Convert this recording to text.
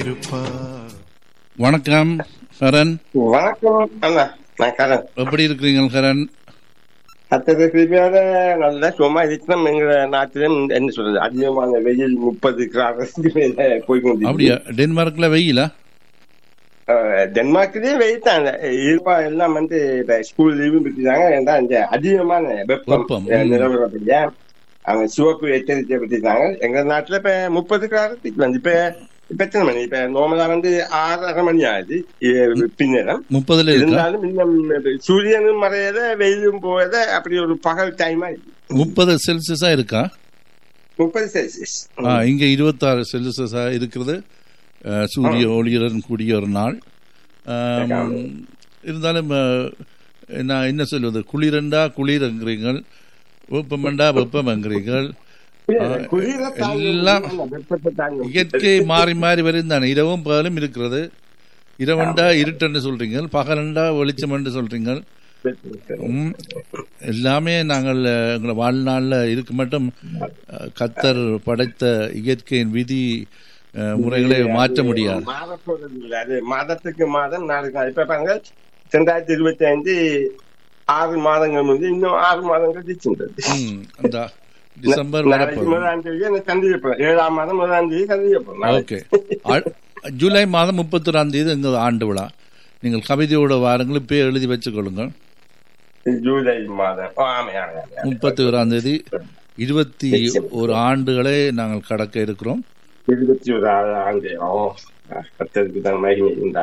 இருப்பார் வணக்கம் கரண் வணக்கம் அண்ணா நான் கரண் எப்படி இருக்கிறீங்க கரண் அத்தனை கிருமியோட நல்ல சும்மா இருக்கணும் எங்க நாட்டிலும் என்ன சொல்றது அதிகமான வெயில் முப்பது கிராமத்துக்கு மேல போய் அப்படியா கொண்டு டென்மார்க்ல வெயிலா டென்மார்க்லயே வெயில் தான் இருப்பா எல்லாம் வந்து இப்ப ஸ்கூல் லீவும் விட்டுட்டாங்க ஏன்னா இந்த அதிகமான வெப்பம் வெப்பம், அஹ், ம். நிலவரப்படியா அவங்க சிவப்பு எச்சரிக்கை விட்டுட்டாங்க எங்க நாட்டுல இப்ப முப்பது கிராமத்துக்கு வந்து இப்ப இப்ப எத்தனை மணி இப்ப நார்மலா வந்து ஆறரை மணி ஆகுது இ- பின்னரம் முப்பதுல இருக்கா இருந்தாலும் இன்னும் சூரியனும் மறையத வெயிலும் போவத அப்படி ஒரு பகல் டைமா முப்பது செல்சியஸா இருக்கா முப்பது செல்சியஸ் ஆ, இங்க இருபத்தாறு செல்சியஸா இருக்கிறது அஹ், சூரிய ஒளியுடன் கூடிய ஒரு நாள் ஆம், இருந்தாலும் அஹ், நான் என்ன சொல்வது குளிரண்டா குளிரங்கிறீர்கள் வெப்பமண்டா வெப்பமங்கிறீர்கள் குளிர எல்லாம் வெப்பத்தை தாங்கும் இயற்கை மாறி மாறி வரும் தானே இரவும் பகலும் இருக்கிறது இரவண்டா இருட்டன்னு சொல்றீங்க பகலண்டா வெளிச்சம் என்று சொல்றீங்க ம், எல்லாமே நாங்கள் அஹ், எங்களை வாழ்நாளில் இருக்க மட்டும் அஹ், கத்தர் படைத்த இயற்கையின் விதி அஹ், முறைகளை மாற்ற முடியாது மாறப்போறது இல்ல அது மாதத்துக்கு மாதம் நாளுக்கு நாள் இப்ப பாருங்க ரெண்டாயிரத்தி இருபத்தி ஐந்து ஆறு மாதங்கள் முந்தி இன்னும் ஆறு மாதங்கள் தீச்சுன்றது ம், அந்த டிசம்பர் நாளைக்கு வரப்போகுது முதலாம் தேதி எனக்கு சந்திக்கப்போம் ஏழாம் மாதம் முதலாம் தேதி சந்திக்கப்போம் ஓகே அ- ஜூலை மாதம் முப்பத்தொராம் தேதி எங்கள் ஆண்டு விழா நீங்கள் கவிதையோட வாரங்கள் இப்போ எழுதி வச்சுக்கொள்ளுங்கள் ஜூலை மாதம் ஓ, ஆமா ஆமா ஆமா முப்பத்தி ஓராம் தேதி இருபத்தி ஒரு ஆண்டுகளை நாங்கள் கடக்க இருக்கிறோம் இருபத்தி ஒரு ஆண்டு ஓ கத்தருக்கு தான் மகிமை உண்டா